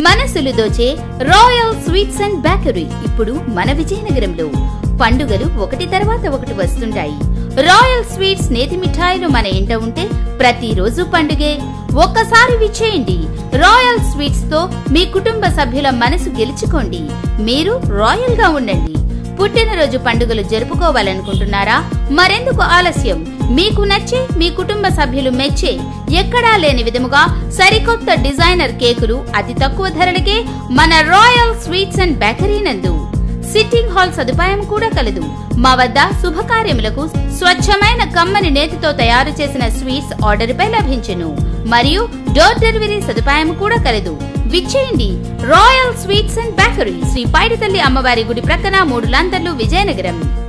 మనసులు దోచే royal sweets and bakery ఇప్పుడు మన విజయనగరంలో పండుగలు ఒకటి తర్వాత ఒకటి వస్తుంటాయి రాయల్ స్వీట్స్ నేతి మిఠాయిలు మన ఇంట ఉంటే ప్రతిరోజు పండుగే ఒక్కసారి విచ్చేయండి రాయల్ స్వీట్స్ తో మీ కుటుంబ సభ్యుల మనసు గెలుచుకోండి మీరు రాయల్ గా ఉండండి పుట్టినరోజు పండుగలు జరుపుకోవాలనుకుంటున్నారా మరెందుకు ఆలస్యం మీకు నచ్చే మీ కుటుంబ సభ్యులు మెచ్చే ఎక్కడా లేని విధముగా సరికొత్త డిజైనర్ కేకులు అతి తక్కువ ధరలకే మన రాయల్ స్వీట్స్ అండ్ బేకరీ నందు సిట్టింగ్ హాల్ సదుపాయం కూడా కలదు మా వద్ద శుభకార్యములకు స్వచ్ఛమైన కమ్మని నేతితో తయారు చేసిన స్వీట్స్ ఆర్డర్ పై లభించును మరియు డోర్ డెలివరీ సదుపాయం కూడా కలదు విచ్చేయండి royal sweets and bakery Shri Paiditalli అమ్మవారి గుడి ప్రక్కన మూడు లాంతర్లు విజయనగరం